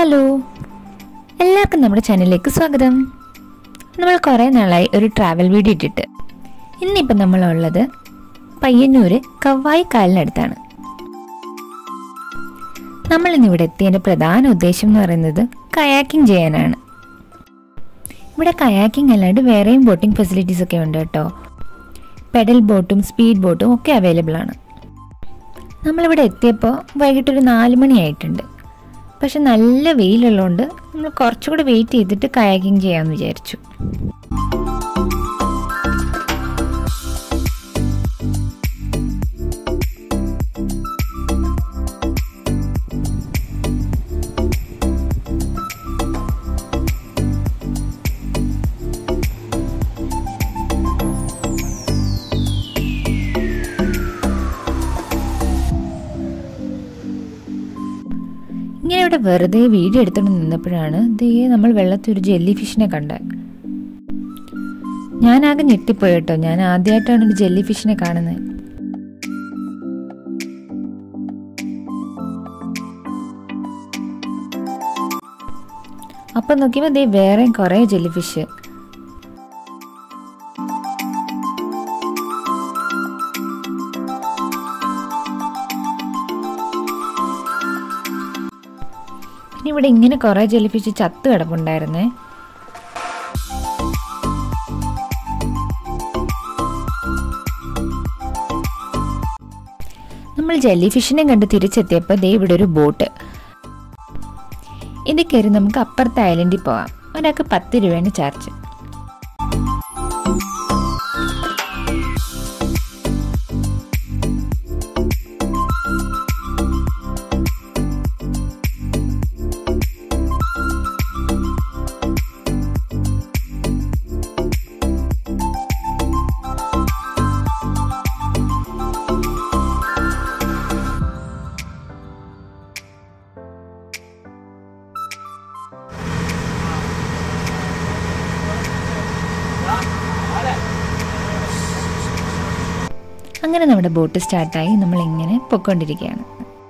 hello എല്ലാവർക്കും നമ്മുടെ ചാനലിലേക്ക് സ്വാഗതം നമ്മൾ കുറേ നാളായി ഒരു ട്രാവൽ വീഡിയോ ഇട്ടിട്ട് ഇന്നിപ്പം നമ്മളുള്ളത് പയ്യന്നൂര് കവ്വായി കാലിനടുത്താണ് നമ്മൾ ഇന്നിവിടെ എത്തിയതിൻ്റെ പ്രധാന ഉദ്ദേശം എന്ന് പറയുന്നത് കയാക്കിംഗ് ചെയ്യാനാണ് ഇവിടെ കയാക്കിംഗ് അല്ലാണ്ട് വേറെയും ബോട്ടിംഗ് ഫെസിലിറ്റീസ് ഒക്കെ ഉണ്ട് കേട്ടോ പെഡൽ ബോട്ടും സ്പീഡ് ബോട്ടും ഒക്കെ അവൈലബിൾ ആണ് നമ്മളിവിടെ എത്തിയപ്പോൾ വൈകിട്ടൊരു നാല് മണിയായിട്ടുണ്ട് പക്ഷെ നല്ല വെയിലുള്ളതുകൊണ്ട് നമ്മൾ കുറച്ചുകൂടി വെയിറ്റ് ചെയ്തിട്ട് കയാക്കിംഗ് ചെയ്യാമെന്ന് വിചാരിച്ചു ഇങ്ങനെ ഇവിടെ വെറുതെ വീഡിയോ എടുത്തുകൊണ്ട് നിന്നപ്പോഴാണ് ദേ നമ്മൾ വെള്ളത്തിൽ ഒരു ജെല്ലി ഫിഷിനെ കണ്ടത് ഞാനാകെ ഞെട്ടിപ്പോയി കേട്ടോ ഞാൻ ആദ്യമായിട്ടാണ് ഒരു ജെല്ലി ഫിഷിനെ കാണുന്നത് അപ്പം നോക്കിയപ്പോൾ ദേ വേറെയും കുറേ ജെല്ലി ഫിഷ് പിന്നെ ഇവിടെ ഇങ്ങനെ കുറേ ജെല്ലി ഫിഷ് ചത്ത് കിടപ്പുണ്ടായിരുന്നേ നമ്മൾ ജെല്ലി ഫിഷിനെ കണ്ട് തിരിച്ചെത്തിയപ്പോൾ ദേ ഇവിടെ ഒരു ബോട്ട് ഇത് കയറി നമുക്ക് അപ്പുറത്തെ ഐലൻഡിൽ പോകാം ഒരാൾക്ക് പത്ത് രൂപയാണ് ചാർജ് അങ്ങനെ നമ്മുടെ ബോട്ട് സ്റ്റാർട്ടായി നമ്മൾ ഇങ്ങനെ പൊയ്ക്കൊണ്ടിരിക്കുകയാണ്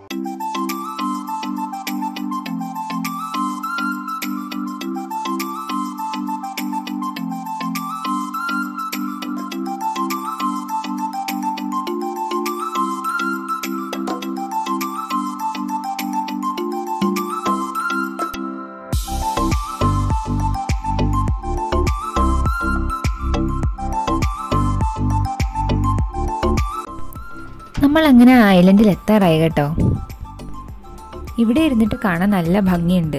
നമ്മൾ അങ്ങനെ ഐലൻഡിൽ എത്താറായി കേട്ടോ ഇവിടെ ഇരുന്നിട്ട് കാണാൻ നല്ല ഭംഗിയുണ്ട്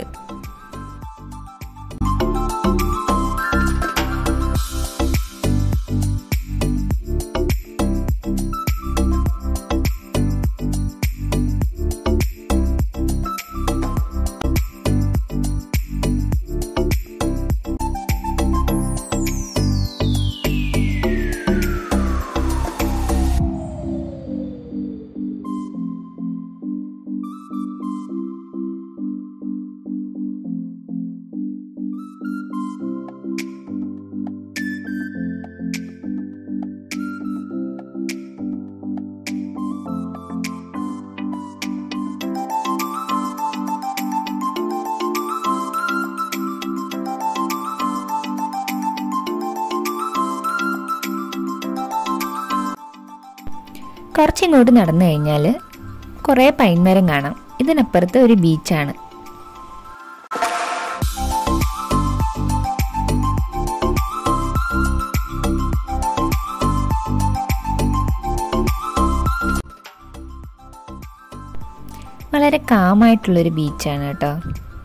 കുറച്ചിങ്ങോട്ട് നടന്നു കഴിഞ്ഞാൽ കുറേ പൈൻമരം കാണാം ഇതിനപ്പുറത്ത് ഒരു ബീച്ചാണ് വളരെ കാമായിട്ടുള്ളൊരു ബീച്ചാണ് കേട്ടോ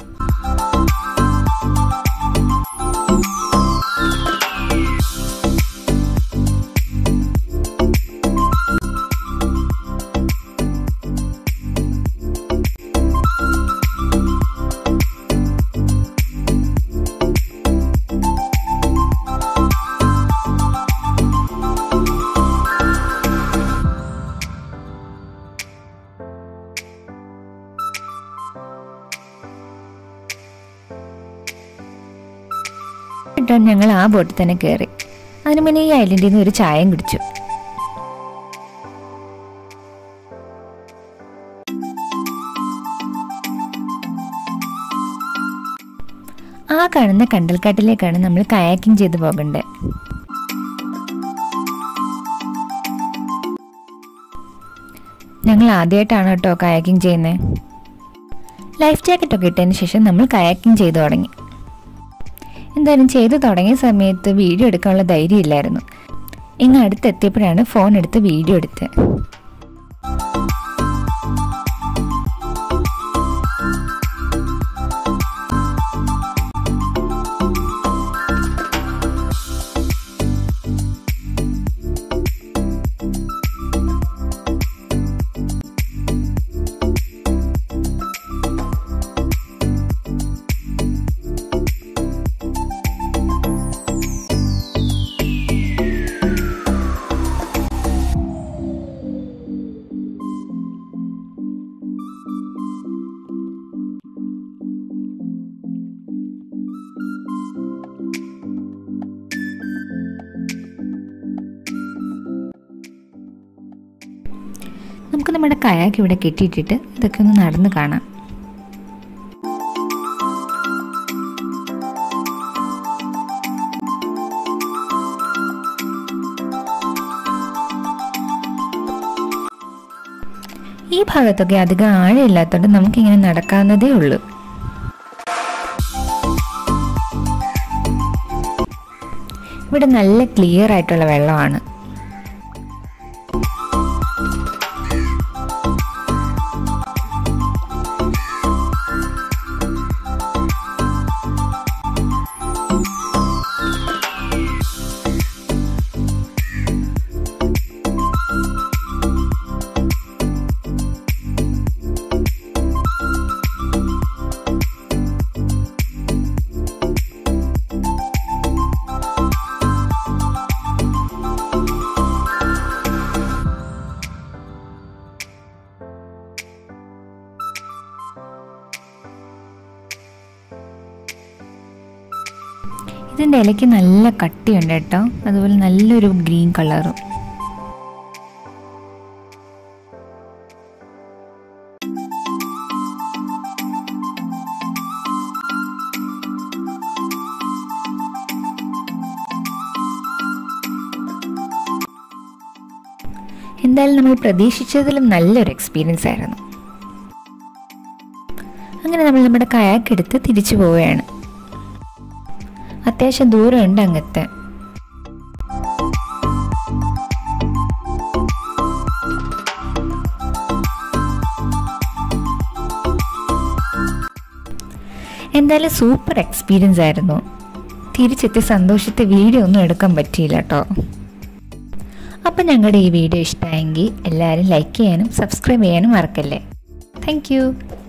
എന്നിട്ട് ഞങ്ങൾ ആ ബോട്ടിൽ തന്നെ കയറി അതിന് മുന്നേ ഈ ഐലൻഡിൽ നിന്ന് ഒരു ചായയും കുടിച്ചു കാണുന്ന കണ്ടൽക്കാട്ടിലേക്കാണ് നമ്മൾ കയാക്കിംഗ് ചെയ്ത് പോകേണ്ടത് ഞങ്ങൾ ആദ്യമായിട്ടാണ് കേട്ടോ കയാക്കിംഗ് ചെയ്യുന്നത് ലൈഫ് ജാക്കറ്റൊക്കെ ഇട്ടതിന് ശേഷം നമ്മൾ കയാക്കിംഗ് ചെയ്തു തുടങ്ങി എന്തായാലും ചെയ്തു തുടങ്ങിയ സമയത്ത് വീഡിയോ എടുക്കാനുള്ള ധൈര്യം ഇല്ലായിരുന്നു ഇങ്ങ് അടുത്തെത്തിയപ്പോഴാണ് ഫോൺ എടുത്ത് വീഡിയോ എടുത്തത് നമുക്ക് നമ്മുടെ കയാക്ക് ഇവിടെ കെട്ടിയിട്ടിട്ട് ഇതൊക്കെ ഒന്ന് നടന്ന് കാണാം ഈ ഭാഗത്തൊക്കെ അധികം ആഴമില്ലാത്തതുകൊണ്ട് നമുക്കിങ്ങനെ നടക്കാവുന്നതേ ഉള്ളൂ ഇവിടെ നല്ല ക്ലിയർ ആയിട്ടുള്ള വെള്ളമാണ് ഇതിൻ്റെ ഇലയ്ക്ക് നല്ല കട്ടിയുണ്ട് കേട്ടോ അതുപോലെ നല്ലൊരു ഗ്രീൻ കളറും എന്തായാലും നമ്മൾ പ്രതീക്ഷിച്ചതിലും നല്ലൊരു എക്സ്പീരിയൻസ് ആയിരുന്നു അങ്ങനെ നമ്മൾ നമ്മുടെ കയാക്ക് എടുത്ത് തിരിച്ചു പോവുകയാണ് അത്യാവശ്യം ദൂരമുണ്ട് അങ്ങത്തെ എന്തായാലും സൂപ്പർ എക്സ്പീരിയൻസ് ആയിരുന്നു തിരിച്ചെത്തി സന്തോഷത്തെ വീഡിയോ ഒന്നും എടുക്കാൻ പറ്റിയില്ല കേട്ടോ അപ്പം ഞങ്ങളുടെ ഈ വീഡിയോ ഇഷ്ടമായെങ്കിൽ എല്ലാവരും ലൈക്ക് ചെയ്യാനും സബ്സ്ക്രൈബ് ചെയ്യാനും മറക്കല്ലേ താങ്ക്